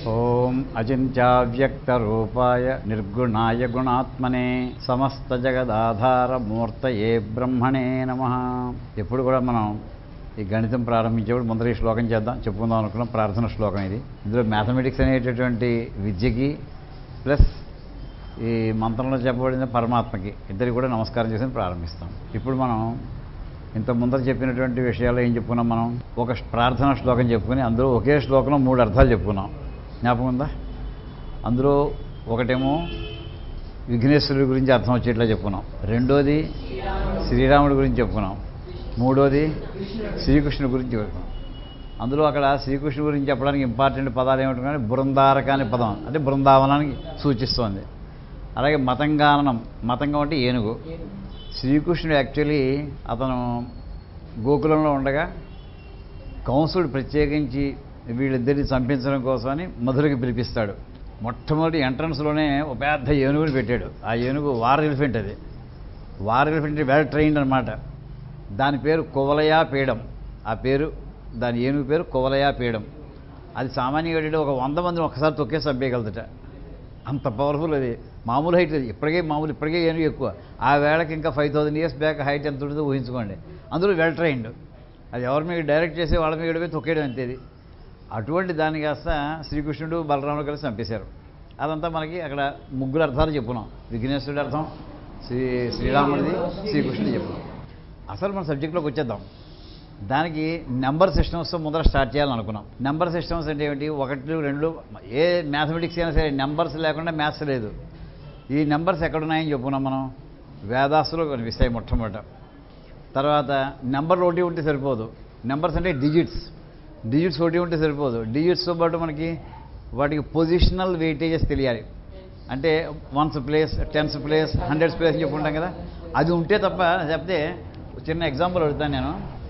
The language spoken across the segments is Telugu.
ఓం అచింత్యావ్యక్తరూపాయ నిర్గుణాయ గుణాత్మనే సమస్త జగదాధార మూర్తయే బ్రహ్మణే నమ ఎప్పుడు కూడా మనం ఈ గణితం ప్రారంభించేప్పుడు ముందర ఈ శ్లోకం చేద్దాం చెప్పుకుందాం అనుకున్నాం ప్రార్థన శ్లోకం ఇది ఇందులో మ్యాథమెటిక్స్ అనేటటువంటి విద్యకి ప్లస్ ఈ మంత్రంలో చెప్పబడిన పరమాత్మకి ఇద్దరికి కూడా నమస్కారం చేసి ప్రారంభిస్తాం ఇప్పుడు మనం ఇంత ముందర చెప్పినటువంటి విషయాలు ఏం చెప్పుకున్నాం మనం ఒక ప్రార్థన శ్లోకం చెప్పుకుని అందులో ఒకే శ్లోకంలో మూడు అర్థాలు చెప్పుకున్నాం జ్ఞాపకం ఉందా అందులో ఒకటేమో విఘ్నేశ్వరుడి గురించి అర్థం వచ్చేట్లా చెప్పుకున్నాం రెండోది శ్రీరాముడి గురించి చెప్పుకున్నాం మూడోది శ్రీకృష్ణుడి గురించి చెప్పుకున్నాం అందులో అక్కడ శ్రీకృష్ణుడి గురించి చెప్పడానికి ఇంపార్టెంట్ పదాలు ఏమిటంటే బృందారక అనే పదం అంటే బృందావనానికి సూచిస్తోంది అలాగే మతంగానం మతంగం అంటే ఏనుగు శ్రీకృష్ణుడు యాక్చువల్లీ అతను గోకులంలో ఉండగా కంసుడు ప్రత్యేకించి వీళ్ళిద్దరిని చంపించడం కోసమని మధురకి పిలిపిస్తాడు మొట్టమొదటి ఎంట్రన్స్లోనే ఒక పెద్ద ఏనుగుని పెట్టాడు ఆ ఏనుగు వార్ ఎలిఫెంట్ అది వార్ ఎలిఫెంట్ వెల్ ట్రైన్డ్ అనమాట దాని పేరు కువలయా పీడం ఆ పేరు దాని ఏనుగు పేరు కువలయా పీడం అది సామాన్యంగా ఒక వంద మందిని ఒకసారి తొక్కే చంపేయగలదట అంత పవర్ఫుల్ అది మామూలు హైట్ అది ఇప్పటికే మామూలు ఇప్పటికే ఏనుగు ఎక్కువ ఆ వేళకి ఇంకా five thousand years back height ఎంత ఉంటుందో ఊహించుకోండి అందులో వెల్ ట్రైన్డ్ అది ఎవరి మీద డైరెక్ట్ చేసి వాళ్ళ మీద పోయి తొక్కేయడం అంతేది అటువంటి దాన్ని కాస్త శ్రీకృష్ణుడు బలరాముడు కలిసి చంపేశారు అదంతా మనకి అక్కడ ముగ్గురు అర్థాలు చెప్పుకున్నాం విఘ్నేశ్వరుడి అర్థం శ్రీ శ్రీరాముడిది శ్రీకృష్ణుడి చెప్పుకున్నాం అసలు మన సబ్జెక్ట్లోకి వచ్చేద్దాం దానికి నెంబర్ సిస్టమ్స్ ముందర స్టార్ట్ చేయాలనుకున్నాం నెంబర్ సిస్టమ్స్ అంటే ఏమిటి ఒకటి రెండు ఏ మ్యాథమెటిక్స్ అయినా సరే నెంబర్స్ లేకుండా మ్యాథ్స్ లేదు ఈ నెంబర్స్ ఎక్కడున్నాయని చెప్పుకున్నాం మనం వేదాస్తులో కనిపిస్తాయి మొట్టమొదట తర్వాత నెంబర్ ఒకటి ఉంటే సరిపోదు నెంబర్స్ అంటే డిజిట్స్ డిజిట్స్ ఒకటి ఉంటే సరిపోదు డిజిట్స్తో పాటు మనకి వాటికి పొజిషనల్ వెయిటేజెస్ తెలియాలి అంటే ones place tens place hundreds place అని చెప్పుకుంటాం కదా అది ఉంటే తప్ప చెప్తే చిన్న ఎగ్జాంపుల్ అడుగుతాను నేను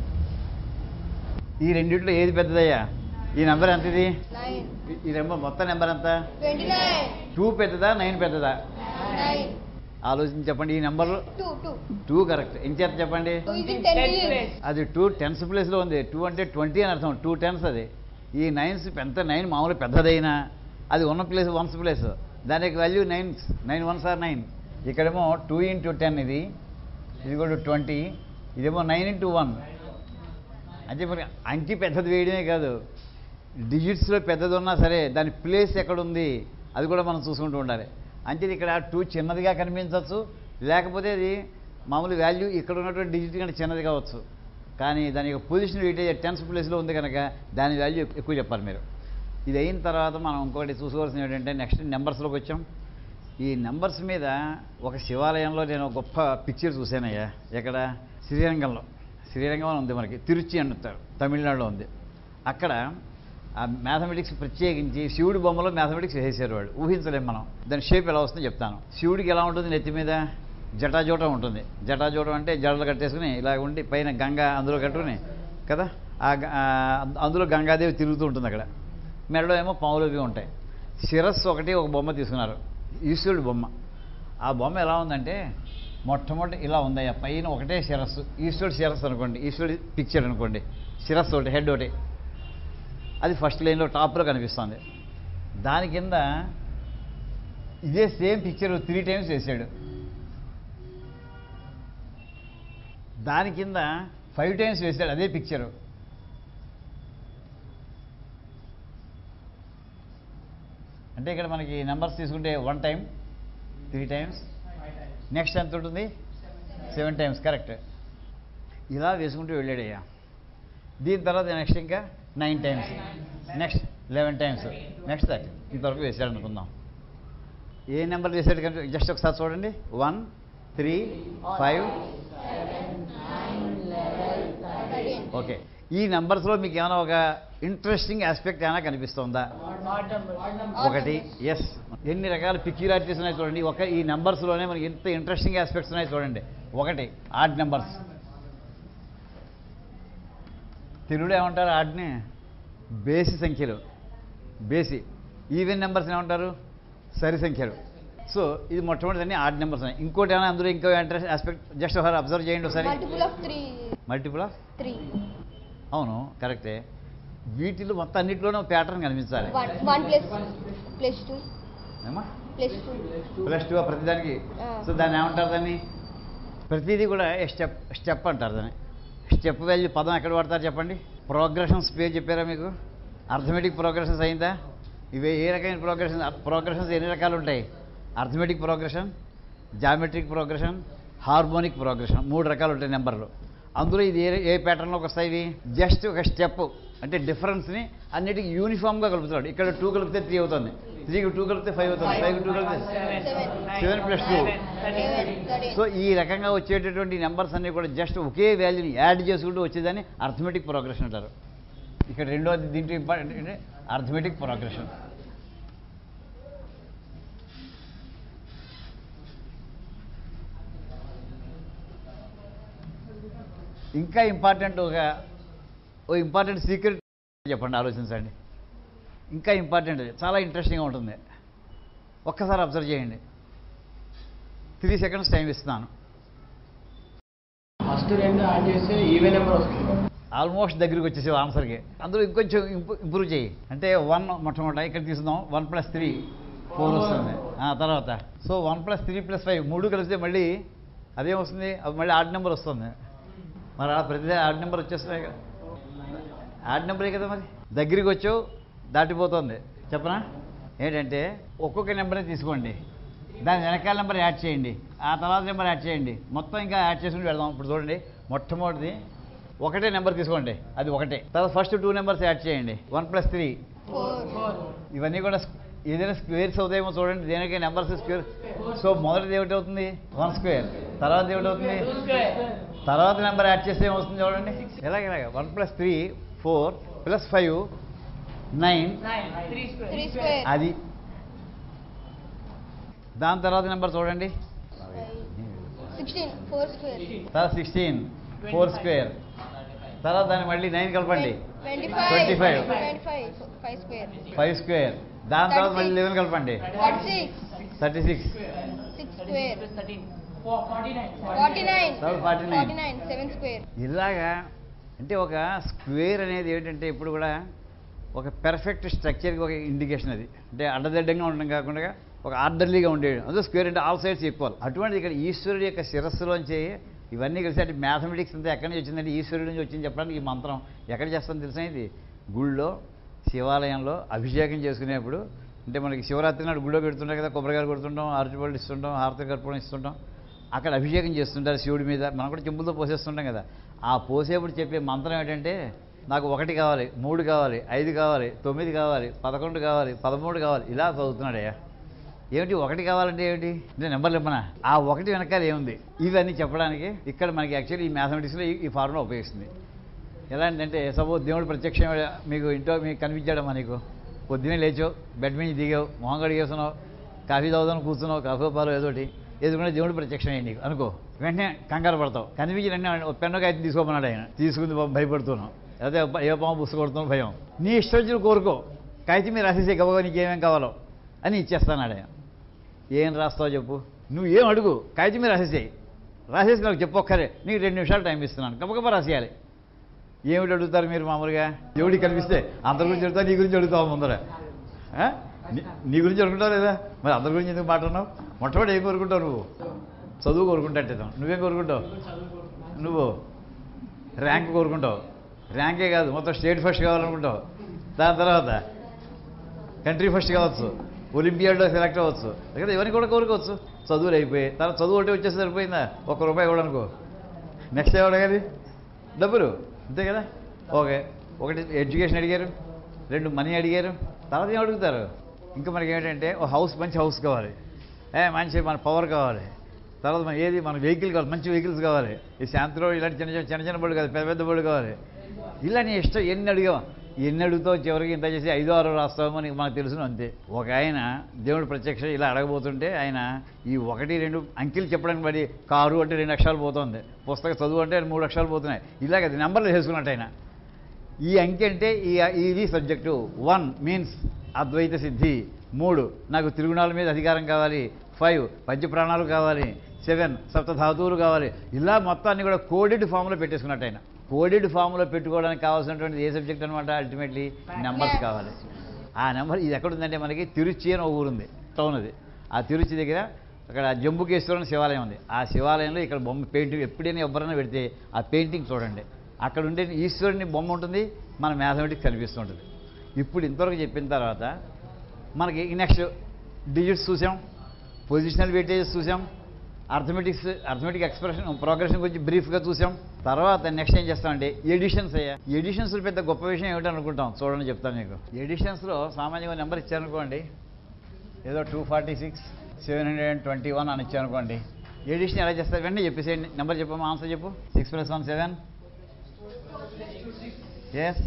ఈ రెండిట్లో ఏది పెద్దదయ్యా ఈ నెంబర్ ఎంత ఇది నైన్ ఈ- ఈ నెంబర్ మొత్తం నెంబర్ ఎంత ట్వంటీ నైన్ టూ పెద్దదా నైన్ పెద్దదా నైన్ ఆలోచించి చెప్పండి ఈ number two two two correct ఎంచేత చెప్పండి టూ ఇది టెన్ ఇయర్స్ అది టూ టెన్స్ ప్లేస్లో ఉంది టూ అంటే ట్వంటీ అని అర్థం టూ టెన్స్ అది ఈ నైన్స్ ఎంత నైన్ మామూలు పెద్దదైనా అది ఉన్న ప్లేస్ వన్స్ ప్లేస్ దానికి value nines nine ones or nine ఇక్కడేమో టూ ఇంటూ టెన్ ఇది ఇది కూడా ట్వంటీ ఇదేమో నైన్ ఇంటూ వన్ అంటే మరి అంకి పెద్దది వేయడమే కాదు డిజిట్స్లో పెద్దది ఉన్నా సరే దాని ప్లేస్ ఎక్కడుంది అది కూడా మనం చూసుకుంటూ ఉండాలి అంటే ఇక్కడ టూ చిన్నదిగా కనిపించవచ్చు లేకపోతే అది మామూలు వాల్యూ ఇక్కడ ఉన్నటువంటి డిజిట్ కంటే చిన్నది కావచ్చు కానీ దాని యొక్క పొజిషన్ వెయిటేజ్ టెన్స్ ప్లేస్లో ఉంది కనుక దాని వాల్యూ ఎక్కువ చెప్పాలి మీరు ఇది అయిన తర్వాత మనం ఇంకొకటి చూసుకోవాల్సింది ఏంటంటే నెక్స్ట్ నెంబర్స్లోకి వచ్చాం ఈ నెంబర్స్ మీద ఒక శివాలయంలో నేను ఒక గొప్ప పిక్చర్ చూశానయ్యా ఎక్కడ శ్రీరంగంలో శ్రీరంగం అని ఉంది మనకి తిరుచి అంటారు తమిళనాడులో ఉంది అక్కడ ఆ మ్యాథమెటిక్స్ ప్రత్యేకించి శివుడి బొమ్మలో మ్యాథమెటిక్స్ వేసేసారు వాడు ఊహించలేం మనం దాని షేప్ ఎలా వస్తుందో చెప్తాను శివుడికి ఎలా ఉంటుంది నెత్తి మీద జటాజోటం ఉంటుంది జటాజోటం అంటే జడలు కట్టేసుకుని ఇలా ఉండి పైన గంగ అందులో కట్టుకుని కదా ఆ గ- ఆ అందులో గంగాదేవి తిరుగుతూ ఉంటుంది అక్కడ మెడలో ఏమో పాములు అవి ఉంటాయి శిరస్సు ఒకటి ఒక బొమ్మ తీసుకున్నారు ఈశ్వరుడి బొమ్మ ఆ బొమ్మ ఎలా ఉందంటే మొట్టమొదటి ఇలా ఉందయ్యా పైన ఒకటే శిరస్సు ఈశ్వరుడు శిరస్సు అనుకోండి ఈశ్వరుడి పిక్చర్ అనుకోండి శిరస్సు ఒకటి హెడ్ ఒకటి అది ఫస్ట్ లైన్లో టాప్లో కనిపిస్తుంది దాని కింద ఇదే సేమ్ పిక్చర్ త్రీ టైమ్స్ వేసాడు దాని కింద ఫైవ్ టైమ్స్ వేసాడు అదే పిక్చరు అంటే ఇక్కడ మనకి నెంబర్స్ తీసుకుంటే one time three times next ఎంత ఉంటుంది సెవెన్ టైమ్స్ కరెక్ట్ ఇలా వేసుకుంటూ వెళ్ళాడయ్యా దీని తర్వాత నెక్స్ట్ ఇంకా nine times next eleven times next thirty ఇంతవరకు వేసాడు అనుకుందాం ఏ నెంబర్ వేసాడు కనుక జస్ట్ ఒకసారి చూడండి వన్ త్రీ ఫైవ్ ఓకే ఈ నెంబర్స్లో మీకు ఏమైనా ఒక ఇంట్రెస్టింగ్ ఆస్పెక్ట్ ఏమైనా కనిపిస్తుందా ఒకటి ఎస్ ఎన్ని రకాల పిక్యులారిటీస్ ఉన్నాయి చూడండి ఒక ఈ నెంబర్స్లోనే మనకి ఎంత ఇంట్రెస్టింగ్ ఆస్పెక్ట్స్ ఉన్నాయి చూడండి ఒకటి ఆడ్ నెంబర్స్ తెలుగులో ఏమంటారు ఆడ్ని బేసి సంఖ్యలు బేసి ఈవెన్ నెంబర్స్ ఏమంటారు సరి సంఖ్యలు సో ఇది మొట్టమొదటి అన్ని ఆడ్ నెంబర్స్ ఉన్నాయి ఇంకోటి ఏమైనా అందులో ఇంకో ఇంట్రెస్ట్ ఆస్పెక్ట్ జస్ట్ ఒకసారి అబ్జర్వ్ చేయండి ఒకసారి multiple of three multiple of three అవును కరెక్టే వీటిలో మొత్తం అన్నింటిలోనూ ప్యాటర్న్ కనిపించాలి one one plus plus two ఏమా ప్లస్ టూ ప్లస్ టూ ప్రతిదానికి ఆ. సో దాన్ని ఏమంటారు దాన్ని ప్రతిదీ కూడా స్టెప్ స్టెప్ అంటారు దాన్ని స్టెప్ వాల్యూ పదం ఎక్కడ వాడతారు చెప్పండి ప్రోగ్రెషన్స్ పేరు చెప్పారా మీకు అర్థమెటిక్ ప్రోగ్రెషన్స్ అయిందా ఇవి ఏ రకమైన ప్రోగ్రెషన్ ప్రోగ్రెషన్స్ ఎన్ని రకాలు ఉంటాయి arithmetic progression geometric progression harmonic progression మూడు రకాలు ఉంటాయి నెంబర్లు అందులో ఇది ఏ ఏ ప్యాటర్న్లోకి వస్తాయి ఇవి జస్ట్ ఒక స్టెప్ అంటే డిఫరెన్స్ని అన్నిటికీ యూనిఫామ్గా కలుపుతున్నాడు ఇక్కడ టూ కలిపితే త్రీ అవుతుంది త్రీకి టూ కలిపితే ఫైవ్ అవుతుంది ఫైవ్కి టూ కలిపితే seven seven plus two seven thirteen so ఈ రకంగా వచ్చేటటువంటి నెంబర్స్ అన్నీ కూడా జస్ట్ ఒకే వాల్యూని యాడ్ చేసుకుంటూ వచ్చేదాన్ని అర్థమెటిక్ ప్రోగ్రెషన్ అంటారు ఇక్కడ రెండోది దీంట్లో ఇంపార్టెంట్ ఏంటంటే అర్థమెటిక్ ప్రోగ్రెషన్ ఇంకా ఇంపార్టెంట్ ఒక ఓ ఇంపార్టెంట్ సీక్రెట్ చెప్పండి ఆలోచించండి ఇంకా ఇంపార్టెంట్ చాలా ఇంట్రెస్టింగ్గా ఉంటుంది ఒక్కసారి అబ్జర్వ్ చేయండి త్రీ సెకండ్స్ టైం ఇస్తున్నాను ఫస్ట్ రెండు యాడ్ చేస్తే ఈవెన్ నెంబర్ వస్తుంది ఆల్మోస్ట్ దగ్గరికి వచ్చేసావు ఆన్సర్కి అందులో ఇంకొంచెం ఇంప్రూ- ఇంప్రూవ్ చేయి అంటే వన్ మొట్టమొదట ఇక్కడ తీసుకుందాం వన్ ప్లస్ త్రీ ఫోర్ వస్తుంది ఆ, తర్వాత so one plus three plus five మూడు కలిపితే మళ్ళీ అదేం వస్తుంది అది మళ్ళీ ఆడ్ నెంబర్ వస్తుంది మరి అలా ప్రతి ఆడ్ నెంబర్ వచ్చేస్తున్నాయి కదా ఆడ్ నెంబరే కదా మరి దగ్గరికి వచ్చావు దాటిపోతుంది చెప్పనా ఏంటంటే ఒక్కొక్క నెంబరే తీసుకోండి దాని వెనకాల నెంబర్ యాడ్ చేయండి ఆ తర్వాత నెంబర్ యాడ్ చేయండి మొత్తం ఇంకా యాడ్ చేసుకుని వెళ్దాం ఇప్పుడు చూడండి మొట్టమొదటిది ఒకటే నెంబర్ తీసుకోండి అది ఒకటే తర్వాత ఫస్ట్ టూ నెంబర్స్ యాడ్ చేయండి వన్ ప్లస్ త్రీ ఫోర్ ఇవన్నీ కూడా స్క్- ఏదైనా స్క్వేర్స్ అవుతాయేమో చూడండి దేనికి నెంబర్స్ స్క్వేర్ సో మొదటిది ఏమిటి అవుతుంది వన్ స్క్వేర్ తర్వాత ఏమిటి అవుతుంది తర్వాత నెంబర్ యాడ్ చేస్తే ఏమవుతుంది చూడండి ఎలాగ ఇలాగ one plus three four plus five nine three square అది దాని తర్వాత నెంబర్ చూడండి సిక్స్టీన్ ఫోర్ స్క్వేర్ తర్వాత సిక్స్టీన్ ఫోర్ స్క్వేర్ తర్వాత దాన్ని మళ్ళీ నైన్ కలపండి twenty 25. Five twenty five five square five square దాని తర్వాత మళ్ళీ లెవెన్ కలపండి thirty six thirty six six square forty nine తర్వాత 49. ఫార్టీ నైన్ సెవెన్ స్క్వేర్ ఇలాగా అంటే ఒక స్క్వేర్ అనేది ఏంటంటే ఇప్పుడు కూడా ఒక పెర్ఫెక్ట్ స్ట్రక్చర్కి ఒక ఇండికేషన్ అది అంటే అడ్డదిడ్డంగా ఉండడం కాకుండా ఒక ఆర్డర్లీగా ఉండేది అందులో స్క్వేర్ అంటే ఆల్ సైడ్స్ ఈక్వల్ అటువంటి ఇక్కడ ఈశ్వరుడు యొక్క శిరస్సులోంచి ఇవన్నీ కలిసి అంటే మ్యాథమెటిక్స్ అంతా ఎక్కడి నుంచి వచ్చిందంటే ఈశ్వరుడి నుంచి వచ్చింది చెప్పడానికి ఈ మంత్రం ఎక్కడ చేస్తాం తెలుసా ఇది గుళ్ళో శివాలయంలో అభిషేకం చేసుకునేప్పుడు అంటే మనకి శివరాత్రి నాడు గుళ్ళో పెడుతుంటాం కదా కొబ్బరికాయలు కొడుతుంటాం అరటిపళ్ళు ఇస్తుంటాం హారతి కర్పూరం ఇస్తుంటాం అక్కడ అభిషేకం చేస్తుంటారు శివుడి మీద మనం కూడా చెంబులతో పోసేస్తుంటాం కదా ఆ పోసేప్పుడు చెప్పే మంత్రం ఏంటంటే నాకు ఒకటి కావాలి మూడు కావాలి ఐదు కావాలి తొమ్మిది కావాలి పదకొండు కావాలి పదమూడు కావాలి ఇలా చదువుతున్నాడయ్యా ఏమిటి ఒకటి కావాలంటే ఏమిటి అంటే నెంబర్లు ఇమ్మనా ఆ ఒకటి వెనకాల ఏముంది ఇవన్నీ చెప్పడానికి ఇక్కడ మనకి యాక్చువల్లీ ఈ మ్యాథమెటిక్స్లో ఈ- ఈ ఫార్ములా ఉపయోగిస్తుంది ఎలాంటిదంటే సపోజ్ దేవుడు ప్రత్యక్షం మీకు ఇంట్లో మీకు కనిపించాడమ్మా నీకు పొద్దున్నే లేచావు బెడ్ మీద దిగావు మొహం కడిగేస్తున్నావు కాఫీ తాగుదాం కూర్చున్నావు కాఫీ పాలు ఏదోటి ఎదుగునే దేవుడు ప్రత్యక్షం అయ్యింది నీకు అనుకో వెంటనే కంగారు పడతావు కనిపించి వెంటనే ఒక పెన్ను కాగితం తీసుకోమన్నాడు ఆయన తీసుకుంది పాపం భయపడుతున్నావు అదే అబ్బా, ఏ పాము పుస్తకం కొడుతున్నావు భయం నీ ఇష్టం వచ్చిన కోరుకో కాగితం మీరు రాసేసే గబగబా నీకేమేం కావాలో అని ఇచ్చేస్తానాడు ఆయన ఏం రాస్తావో చెప్పు నువ్వు ఏం అడుగు కాగితం మీద రాసేసేయి రాసేసి నాకు చెప్పు ఒక్కరే నీకు రెండు నిమిషాలు టైం ఇస్తున్నాను గబగబా రాసేయాలి ఏమిటి అడుగుతారు మీరు మామూలుగా దేవుడికి కనిపిస్తే అందరి గురించి అడుగుతావు నీ గురించి అడుగుతావు ముందర ఆ? నీ- నీ గురించి అనుకుంటావు లేదా మరి అందరి గురించి ఎందుకు మాట్లాడినావు మొట్టమొదటి ఏం కోరుకుంటావు నువ్వు చదువు కోరుకుంటే నువ్వేం కోరుకుంటావు నువ్వు ర్యాంక్ కోరుకుంటావు ర్యాంకే కాదు మొత్తం స్టేట్ ఫస్ట్ కావాలనుకుంటావు దాని తర్వాత కంట్రీ ఫస్ట్ కావచ్చు ఒలింపియాడ్లో సెలెక్ట్ అవ్వచ్చు లేదా ఎవరిని కూడా కోరుకోవచ్చు చదువులు అయిపోయి తర్వాత చదువు ఒకటి వచ్చేసి సరిపోయిందా ఒక రూపాయి కూడా అనుకో నెక్స్ట్ ఏం అడగాలి డబ్బులు అంతే కదా ఓకే ఒకటి ఎడ్యుకేషన్ అడిగారు రెండు మనీ అడిగారు తర్వాత ఏం అడుగుతారు ఇంకా మనకి ఏంటంటే ఒక హౌస్ మంచి హౌస్ కావాలి ఏ మంచి మన పవర్ కావాలి తర్వాత మన ఏది మన వెహికల్ కావాలి మంచి వెహికల్స్ కావాలి ఈ శాంతిలో ఇలాంటి చిన్న చిన్న చిన్న చిన్న బళ్ళు కాదు పెద్ద పెద్ద బళ్ళు కావాలి ఇలా నీ ఇష్టం ఎన్ని అడిగావు ఎన్ని అడుగుతావు చివరికి ఇంత చేసి ఐదో ఆరో రాస్తామో నీకు మనకు తెలుసును అంతే ఒక ఆయన దేవుడు ప్రత్యక్ష ఇలా అడగబోతుంటే ఆయన ఈ ఒకటి రెండు అంకెలు చెప్పడానికి మరి కారు అంటే రెండు అక్షరాలు పోతుంది పుస్తక చదువు అంటే మూడు అక్షరాలు పోతున్నాయి ఇలాగ అది నెంబర్లు వేసుకున్నట్టు ఆయన ఈ అంకె అంటే ఈ ఇది సబ్జెక్టు వన్ మీన్స్ అద్వైత సిద్ధి మూడు నాకు తిరుగునాల మీద అధికారం కావాలి ఫైవ్ పంచప్రాణాలు కావాలి సెవెన్ సప్త ధాతువులు కావాలి ఇలా మొత్తాన్ని కూడా కోడెడ్ ఫామ్లో పెట్టేసుకున్నట్టు ఆయన కోడెడ్ ఫామ్లో పెట్టుకోవడానికి కావాల్సినటువంటి ఏ సబ్జెక్ట్ అనమాట అల్టిమేట్లీ నెంబర్స్ Maths. కావాలి ఆ నెంబర్ ఇది ఎక్కడుందంటే మనకి తిరుచి అని ఒక ఊరుంది టౌన్ అది ఆ తిరుచి దగ్గర అక్కడ జంబుకేశ్వరం శివాలయం ఉంది ఆ శివాలయంలో ఇక్కడ బొమ్మ పెయింటింగ్ ఎప్పుడైనా ఎవరైనా పెడితే ఆ పెయింటింగ్ చూడండి అక్కడ ఉండే ఈశ్వరుని బొమ్మ ఉంటుంది మన మ్యాథమెటిక్స్ కనిపిస్తుంటుంది ఇప్పుడు ఇంతవరకు చెప్పిన తర్వాత మనకి నెక్స్ట్ డిజిట్స్ చూసాం పొజిషనల్ వెయిటేజెస్ చూసాం అర్థమెటిక్స్ అర్థమెటిక్ ఎక్స్ప్రెషన్ ప్రోగ్రెషన్ గురించి బ్రీఫ్గా చూసాం తర్వాత నెక్స్ట్ ఏం చేస్తామంటే ఎడిషన్స్ అయ్యా ఎడిషన్స్ పెద్ద గొప్ప విషయం ఏమిటి అనుకుంటాం చూడండి చెప్తాను మీకు ఎడిషన్స్లో సామాన్యంగా నెంబర్ ఇచ్చారనుకోండి ఏదో two forty six seven hundred and twenty one అని ఇచ్చారనుకోండి ఎడిషన్ ఎలా చేస్తారు వెంటనే చెప్పేసేయండి నెంబర్ చెప్పమ్మా ఆన్సర్ చెప్పు six plus one seven yes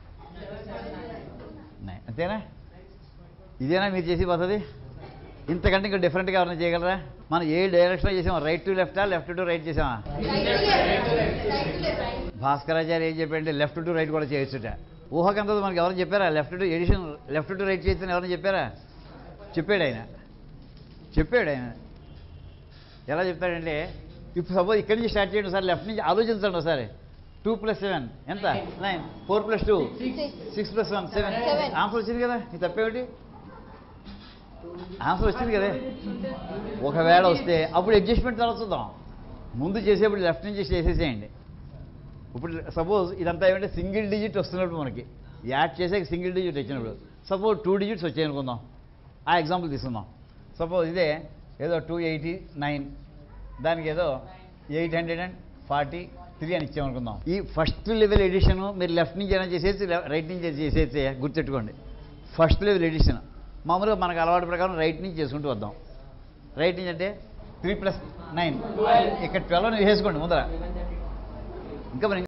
అంతేనా ఇదేనా మీరు చేసి పద్ధతి ఇంతకంటే ఇంకా డిఫరెంట్గా ఎవరైనా చేయగలరా మనం ఏ డైరెక్షన్లో చేసాం రైట్ టు లెఫ్టా లెఫ్ట్ టు రైట్ చేసామా భాస్కరాచార్య ఏం చెప్పండి లెఫ్ట్ టు రైట్ కూడా చేయొచ్చుట ఊహకంతది మనకి ఎవరైనా చెప్పారా left to addition left to right చేయొచ్చని ఎవరైనా చెప్పారా చెప్పాడు ఆయన చెప్పాడు ఆయన ఎలా చెప్తాడంటే ఇప్పుడు సపోజ్ ఇక్కడి నుంచి స్టార్ట్ చేయండి సార్ లెఫ్ట్ నుంచి ఆలోచించండి ఒకసారి టూ ప్లస్ సెవెన్ ఎంత nine four plus two six plus one seven Seven. Answer వచ్చింది కదా ఈ తప్పేమిటి ఆన్సర్ వచ్చింది కదా ఒకవేళ వస్తే అప్పుడు అడ్జస్ట్మెంట్ తర్వాత చూద్దాం ముందు చేసేప్పుడు లెఫ్ట్ నుంచి చేసేసేయండి ఇప్పుడు సపోజ్ ఇదంతా ఏమంటే సింగిల్ డిజిట్ వస్తున్నప్పుడు మనకి యాడ్ చేసే సింగిల్ డిజిట్ వచ్చినప్పుడు సపోజ్ టూ డిజిట్స్ వచ్చాయి అనుకుందాం ఆ ఎగ్జాంపుల్ తీసుకుందాం సపోజ్ ఇదే ఏదో టూ ఎయిటీ నైన్ దానికి ఏదో eight hundred and forty three అని ఇచ్చామనుకుందాం ఈ ఫస్ట్ లెవెల్ ఎడిషన్ మీరు లెఫ్ట్ నుంచి అయినా చేసేసి రైట్ నుంచి చేసేస్తే గుర్తెట్టుకోండి ఫస్ట్ లెవెల్ ఎడిషన్ మామూలుగా మనకు అలవాటు ప్రకారం రైట్ నుంచి చేసుకుంటూ వద్దాం రైట్ నుంచి అంటే త్రీ ప్లస్ నైన్ ఇక్కడ ట్వెల్వ్ వేసుకోండి ముందర ఇంకా మరి